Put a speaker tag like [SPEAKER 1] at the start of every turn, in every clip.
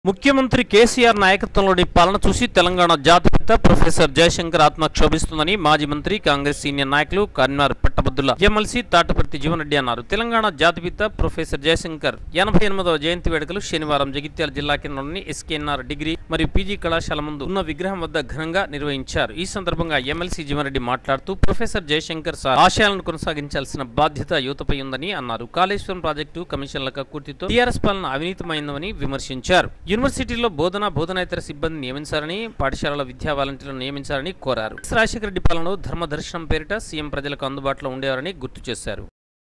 [SPEAKER 1] ముఖ్యమంత్రి కేసీఆర్ నాయకత్వంలోని పాలన చూసి తెలంగాణ జాతిపిత ప్రొఫెసర్ జయశంకర్ ఆత్మ క్షోభిస్తుందని మాజీ మంత్రి కాంగ్రెస్ సీనియర్ నాయకులు కన్వీనర్ పట్టభద్రుల ఎమ్మెల్సీ తాటపర్తి జీవన్రెడ్డి అన్నారు తెలంగాణ జాతిపిత ప్రొఫెసర్ జయశంకర్ ఎనభై ఎనిమిదవ జయంతి వేడుకలు శనివారం జగిత్యాల జిల్లా కేంద్రంలోని ఎస్కేఎన్ఆర్ డిగ్రీ మరియు పీజీ కళాశాల ముందు ఉన్న విగ్రహం వద్ద ఘనంగా నిర్వహించారు ఈ సందర్భంగా ఎమ్మెల్సీ జీవన్రెడ్డి మాట్లాడుతూ ప్రొఫెసర్ జయశంకర్ సార్ ఆశయాలను కొనసాగించాల్సిన బాధ్యత యువతపై ఉందని అన్నారు కాళేశ్వరం ప్రాజెక్టు కమిషన్ల కక్కుర్తితో టీఆర్ఎస్ పాలన అవినీతమైందని విమర్శించారు యూనివర్సిటీలో బోధన బోధనేతర సిబ్బంది నియమించాలని పాఠశాలల విద్యా వాలంటీర్లను నియమించాలని కోరారు ఎస్ రాజశేఖర రెడ్డి పాలనలో ధర్మ దర్శనం పేరిట సీఎం ప్రజలకు అందుబాటులో ఉండేవారని గుర్తు చేశారు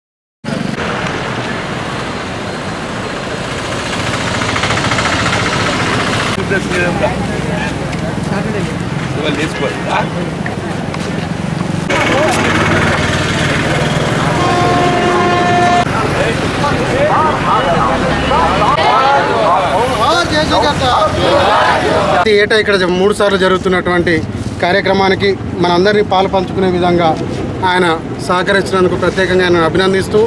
[SPEAKER 2] ఇవాళ తీసుకోవాలి
[SPEAKER 3] ప్రతి ఏటా ఇక్కడ మూడు సార్లు జరుగుతున్నటువంటి కార్యక్రమానికి మనందరినీ పాలు పంచుకునే విధంగా ఆయన సహకరించినందుకు ప్రత్యేకంగా ఆయన అభినందిస్తూ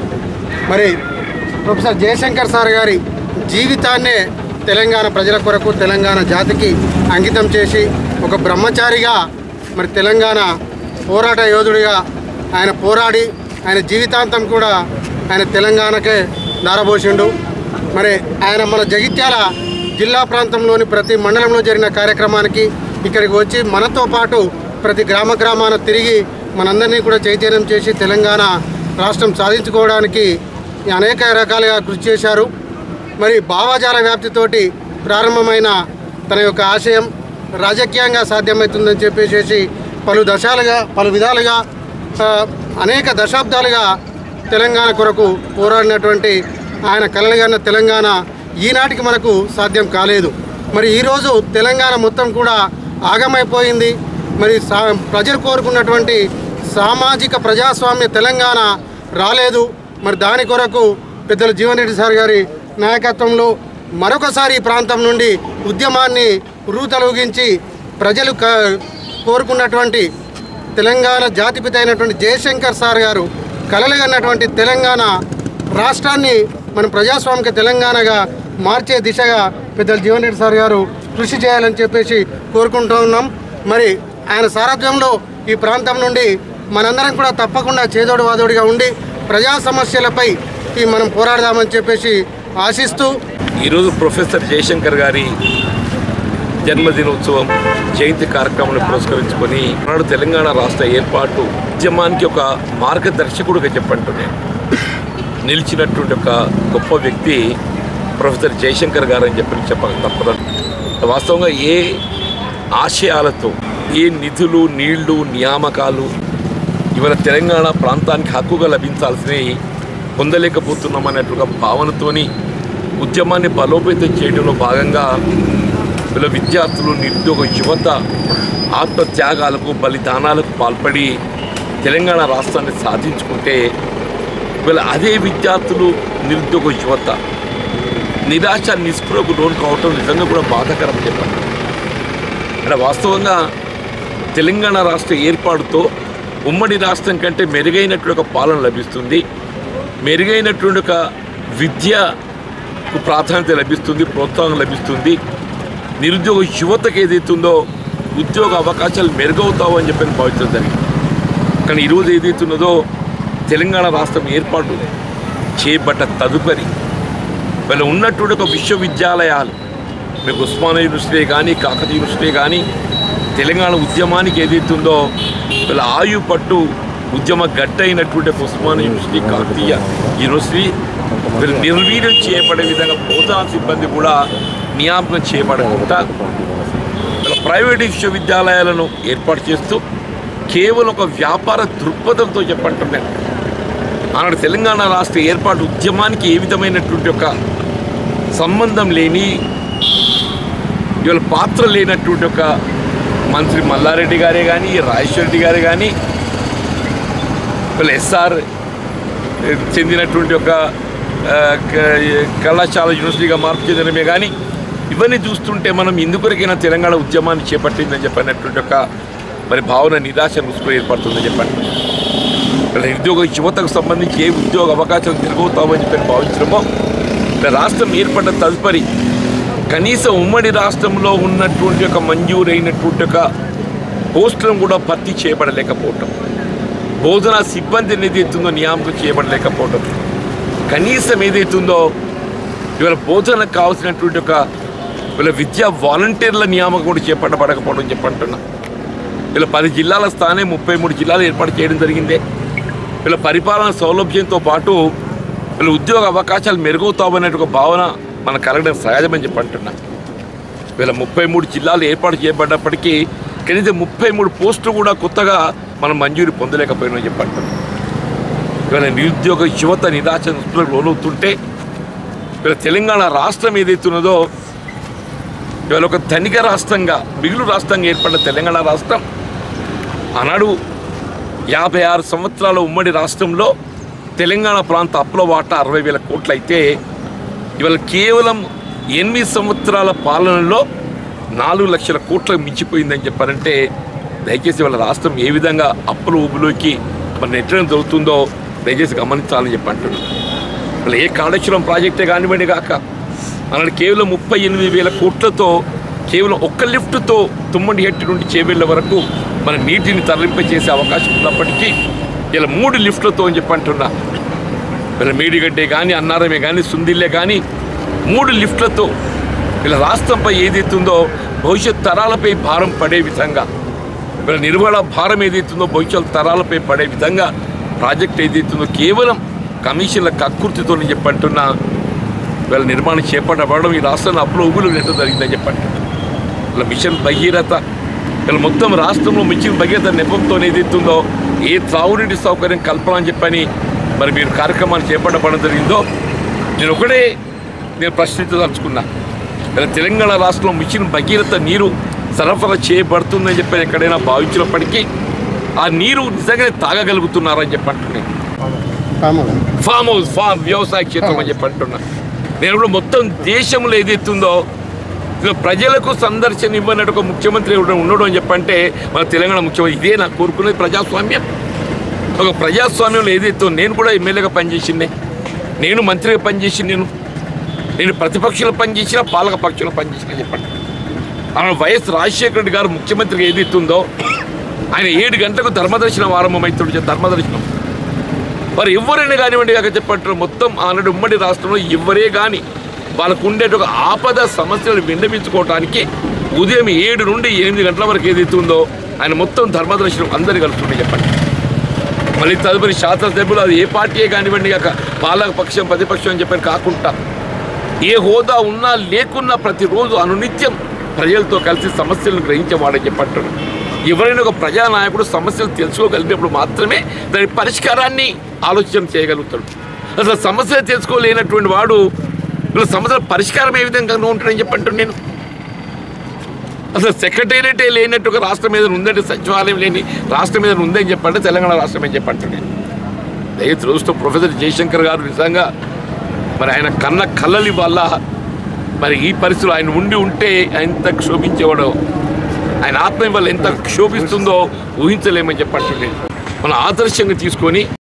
[SPEAKER 3] మరి ప్రొఫెసర్ జయశంకర్ సార్ గారి జీవితాన్నే తెలంగాణ ప్రజల కొరకు తెలంగాణ జాతికి అంకితం చేసి ఒక బ్రహ్మచారిగా మరి తెలంగాణ పోరాట యోధుడిగా ఆయన పోరాడి ఆయన జీవితాంతం కూడా ఆయన తెలంగాణకే దారబోసిండు మరి ఆయన మన జగిత్యాల జిల్లా ప్రాంతంలోని ప్రతి మండలంలో జరిగిన కార్యక్రమానికి ఇక్కడికి వచ్చి మనతో పాటు ప్రతి గ్రామ గ్రామాన తిరిగి మనందరినీ కూడా చైతన్యం చేసి తెలంగాణ రాష్ట్రం సాధించుకోవడానికి అనేక రకాలుగా కృషి చేశారు మరి భావజాల వ్యాప్తితోటి ప్రారంభమైన తన యొక్క ఆశయం రాజకీయంగా సాధ్యమవుతుందని చెప్పేసి పలు దశాలుగా పలు విధాలుగా ఆ, అనేక దశాబ్దాలుగా తెలంగాణ కొరకు పోరాడినటువంటి ఆయన కలలుగన్న తెలంగాణ ఈనాటికి మనకు సాధ్యం కాలేదు మరి ఈరోజు తెలంగాణ మొత్తం కూడా ఆగమైపోయింది మరి సా ప్రజలు కోరుకున్నటువంటి సామాజిక ప్రజాస్వామ్య తెలంగాణ రాలేదు మరి దాని కొరకు పెద్దలు జీవన్ రెడ్డి సార్ గారి నాయకత్వంలో మరొకసారి ఈ ప్రాంతం నుండి ఉద్యమాన్ని రూతలూగించి ప్రజలు క కోరుకున్నటువంటి తెలంగాణ జాతిపిత అయినటువంటి జయశంకర్ సార్ గారు కలలుగన్నటువంటి తెలంగాణ రాష్ట్రాన్ని మనం ప్రజాస్వామిక తెలంగాణగా మార్చే దిశగా పెద్దలు జీవన్ రెడ్డి సార్ గారు కృషి చేయాలని చెప్పేసి కోరుకుంటూ ఉన్నాం మరి ఆయన సారథ్యంలో ఈ ప్రాంతం నుండి మనందరం కూడా తప్పకుండా చేదోడు వాదోడిగా ఉండి ప్రజా సమస్యలపై ఈ మనం పోరాడదామని చెప్పేసి ఆశిస్తూ
[SPEAKER 2] ఈరోజు ప్రొఫెసర్ జయశంకర్ గారి జన్మదినోత్సవం జయంతి కార్యక్రమాన్ని పురస్కరించుకొని నాడు తెలంగాణ రాష్ట్ర ఏర్పాటు ఉద్యమానికి ఒక మార్గదర్శకుడుగా చెప్పంటున్నాను నిలిచినటువంటి ఒక గొప్ప వ్యక్తి ప్రొఫెసర్ జయశంకర్ గారు అని చెప్పి చెప్పక తప్పదు వాస్తవంగా ఏ ఆశయాలతో ఏ నిధులు నీళ్లు నియామకాలు ఇవాళ తెలంగాణ ప్రాంతానికి హక్కుగా లభించాల్సినవి పొందలేకపోతున్నామన్నట్టుగా భావనతోని ఉద్యమాన్ని బలోపేతం చేయడంలో భాగంగా వీళ్ళ విద్యార్థులు నిరుద్యోగ యువత ఆత్మత్యాగాలకు బలిదానాలకు పాల్పడి తెలంగాణ రాష్ట్రాన్ని సాధించుకుంటే వీళ్ళ అదే విద్యార్థులు నిరుద్యోగ యువత నిరాశ నిస్పృహకు లోన్ కావటం నిజంగా కూడా బాధాకరం చెప్పాలి అంటే వాస్తవంగా తెలంగాణ రాష్ట్ర ఏర్పాటుతో ఉమ్మడి రాష్ట్రం కంటే మెరుగైనటువంటి ఒక పాలన లభిస్తుంది మెరుగైనటువంటి ఒక విద్యకు ప్రాధాన్యత లభిస్తుంది ప్రోత్సాహం లభిస్తుంది నిరుద్యోగ యువతకు ఏదైతుందో ఉద్యోగ అవకాశాలు మెరుగవుతావు అని చెప్పి భావించడం జరిగింది కానీ ఈరోజు ఏదైతున్నదో తెలంగాణ రాష్ట్రం ఏర్పాటు చేయబడ్డ తదుపరి వీళ్ళ ఉన్నటువంటి ఒక విశ్వవిద్యాలయాలు మీకు ఉస్మానియా యూనివర్సిటీ కానీ కాకతీయ యూనివర్సిటీ కానీ తెలంగాణ ఉద్యమానికి ఏదైతుందో వీళ్ళ ఆయు పట్టు ఉద్యమ గడ్డ అయినటువంటి ఒక ఉస్మానియా యూనివర్సిటీ కాకతీయ యూనివర్సిటీ వీళ్ళు నిర్వీర్యం చేయబడే విధంగా బోధనా సిబ్బంది కూడా నియామకం చేయబడకుండా వీళ్ళ ప్రైవేట్ విశ్వవిద్యాలయాలను ఏర్పాటు చేస్తూ కేవలం ఒక వ్యాపార దృక్పథంతో చెప్పంటున్నాను ఆనాడు తెలంగాణ రాష్ట్ర ఏర్పాటు ఉద్యమానికి ఏ విధమైనటువంటి ఒక సంబంధం లేని ఇవాళ పాత్ర లేనటువంటి ఒక మంత్రి మల్లారెడ్డి గారే కానీ రాజేశ్వర రెడ్డి గారే కానీ వీళ్ళ ఎస్ఆర్ చెందినటువంటి ఒక ఆ, క- కళాశాల యూనివర్సిటీగా మార్పు చెందడమే కానీ ఇవన్నీ చూస్తుంటే మనం ఇందుకొరకైనా తెలంగాణ ఉద్యమాన్ని చేపట్టిందని చెప్పినటువంటి ఒక మరి భావన నిరాశ ముసుగు ఏర్పడుతుందని చెప్పండి ఇక్కడ నిరుద్యోగ యువతకు సంబంధించి ఏ ఉద్యోగ అవకాశాలు తిరగవుతామని చెప్పి భావించడమో ఇక్కడ రాష్ట్రం ఏర్పడ్డ తదుపరి కనీసం ఉమ్మడి రాష్ట్రంలో ఉన్నటువంటి ఒక మంజూరైనటువంటి ఒక పోస్టులను కూడా భర్తీ చేయబడలేకపోవటం బోధన సిబ్బందిని ఏదైతుందో నియామకం చేయబడలేకపోవటం కనీసం ఏదైతుందో ఇవాళ బోధనకు కావాల్సినటువంటి ఒక వీళ్ళ విద్యా వాలంటీర్ల నియామకం కూడా చేపట్టబడకపోవడం చెప్పంటున్నా వీళ్ళ పది జిల్లాల స్థానే ముప్పై మూడు జిల్లాలు ఏర్పాటు చేయడం జరిగిందే వీళ్ళ పరిపాలన సౌలభ్యంతో పాటు వీళ్ళ ఉద్యోగ అవకాశాలు మెరుగవుతామనే ఒక భావన మన కలగడం సహజమని చెప్పంటున్నా వీళ్ళ ముప్పై మూడు జిల్లాలు ఏర్పాటు చేయబడ్డప్పటికీ కనీసం ముప్పై మూడు పోస్టులు కూడా కొత్తగా మనం మంజూరు పొందలేకపోయినామని చెప్పంటున్నాం ఇవాళ నిరుద్యోగ యువత నిరాశ నిస్పృహకు లోనవుతుంటే వీళ్ళ తెలంగాణ రాష్ట్రం ఏదైతున్నదో ఇవాళ ఒక ధనిక రాష్ట్రంగా మిగులు రాష్ట్రంగా ఏర్పడిన తెలంగాణ రాష్ట్రం ఆనాడు యాభై ఆరు సంవత్సరాల ఉమ్మడి రాష్ట్రంలో తెలంగాణ ప్రాంత అప్పుల వాటా అరవై వేల కోట్లు అయితే ఇవాళ కేవలం ఎనిమిది సంవత్సరాల పాలనలో నాలుగు లక్షల కోట్లకు మించిపోయిందని చెప్పారంటే దయచేసి వాళ్ళ రాష్ట్రం ఏ విధంగా అప్పుల ఊబిలోకి మరి నెట్టడం జరుగుతుందో దయచేసి గమనించాలని చెప్పి అంటున్నాను అసలు ఏ కాళేశ్వరం ప్రాజెక్టే కానివ్వండి కాక అలాంటి కేవలం ముప్పై ఎనిమిది వేల కోట్లతో కేవలం ఒక్క లిఫ్ట్తో తుమ్మడి హెట్టు నుండి చేవేళ్ళ వరకు మన నీటిని తరలింపచేసే అవకాశం ఉన్నప్పటికీ ఇలా మూడు లిఫ్ట్లతో అని చెప్పి అంటున్నా ఇలా మేడిగడ్డే కానీ అన్నారమే కానీ సుందిల్లే కానీ మూడు లిఫ్ట్లతో ఇలా రాష్ట్రంపై ఏదైతుందో భవిష్యత్ తరాలపై భారం పడే విధంగా వీళ్ళ నిర్వహణ భారం ఏదైతుందో భవిష్యత్ తరాలపై పడే విధంగా ప్రాజెక్ట్ ఏదైతుందో కేవలం కమిషన్ల కక్కుర్తితో నేను చెప్పంటున్నా వీళ్ళ నిర్మాణం చేపట్టబడడం ఈ రాష్ట్రంలో అప్పులో ఊగులు నెట్ట జరిగిందని చెప్పండి వీళ్ళ మిషన్ భగీరథ వీళ్ళ మొత్తం రాష్ట్రంలో మిషన్ భగీరథ నెపంతో ఏదైతుందో ఏ త్రాగునీటి సౌకర్యం కల్పన అని చెప్పని మరి మీరు కార్యక్రమాన్ని చేపట్టబడడం జరిగిందో నేను ఒకటే నేను ప్రశ్నించదలుచుకున్నా ఇలా తెలంగాణ రాష్ట్రంలో మిషన్ భగీరథ నీరు సరఫరా చేయబడుతుందని చెప్పి ఎక్కడైనా భావించినప్పటికీ ఆ నీరు నిజంగానే తాగగలుగుతున్నారని చెప్పి అంటున్నాను
[SPEAKER 3] కామగా
[SPEAKER 2] ఫామ్ హౌస్ ఫామ్ వ్యవసాయ క్షేత్రం అని చెప్పి అంటున్నా నేను కూడా మొత్తం దేశంలో ఏదైతుందో ఇక ప్రజలకు సందర్శన ఇవ్వనట్టు ఒక ముఖ్యమంత్రి ఎవరైనా ఉన్నాడు అని చెప్పంటే మన తెలంగాణ ముఖ్యమంత్రి ఇదే నాకు కోరుకునేది ప్రజాస్వామ్యం ఒక ప్రజాస్వామ్యంలో ఏదైతే ఉందో, నేను కూడా ఎమ్మెల్యేగా పనిచేసిందే నేను మంత్రిగా పనిచేసి నేను నేను ప్రతిపక్షంలో పనిచేసిన పాలక పక్షంలో పనిచేసిన చెప్పండి ఆయన వైఎస్ రాజశేఖర రెడ్డి గారు ముఖ్యమంత్రిగా ఏదైతుందో ఆయన ఏడు గంటలకు ధర్మదర్శనం ఆరంభమవుతుంది ధర్మదర్శనం మరి ఎవరైనా కానివ్వండి కాక చెప్పట్టు మొత్తం ఆనాడు ఉమ్మడి రాష్ట్రంలో ఎవరే కానీ వాళ్ళకు ఉండేట ఒక ఆపద సమస్యలు విన్నవించుకోవడానికి ఉదయం ఏడు నుండి ఎనిమిది గంటల వరకు ఏదైతే ఉందో ఆయన మొత్తం ధర్మదర్శనం అందరు కలుస్తుండే చెప్పండి మళ్ళీ తదుపరి శాసనసభ్యులు అది ఏ పార్టీయే కానివ్వండి కాక పాలక పక్షం ప్రతిపక్షం అని చెప్పని కాకుండా ఏ హోదా ఉన్నా లేకున్నా ప్రతిరోజు అనునిత్యం ప్రజలతో కలిసి సమస్యలను గ్రహించేవాడని చెప్పంటాడు ఎవరైనా ఒక ప్రజానాయకుడు సమస్యలు తెలుసుకోగలిగినప్పుడు మాత్రమే దాని పరిష్కారాన్ని ఆలోచన చేయగలుగుతాడు అసలు సమస్యలు తెలుసుకోలేనటువంటి వాడు ఇలా సమస్యల పరిష్కారం ఏ విధంగా ఉంటాడని చెప్పంటాడు నేను అసలు సెక్రటేరియటే లేనట్టుగా రాష్ట్రం మీద ఉందంటే సచివాలయం లేని రాష్ట్రం మీద ఉందని చెప్పంటే తెలంగాణ రాష్ట్రం అని చెప్పంటాడు నేను దయచేసి రోజుతో ప్రొఫెసర్ జయశంకర్ గారు నిజంగా మరి ఆయన కన్న కళ్ళలి వల్ల మరి ఈ పరిస్థితులు ఆయన ఉండి ఉంటే ఎంత క్షోభించేవాడో ఆయన ఆత్మ వల్ల ఎంత క్షోభిస్తుందో ఊహించలేమని చెప్పండి మనం ఆదర్శంగా తీసుకొని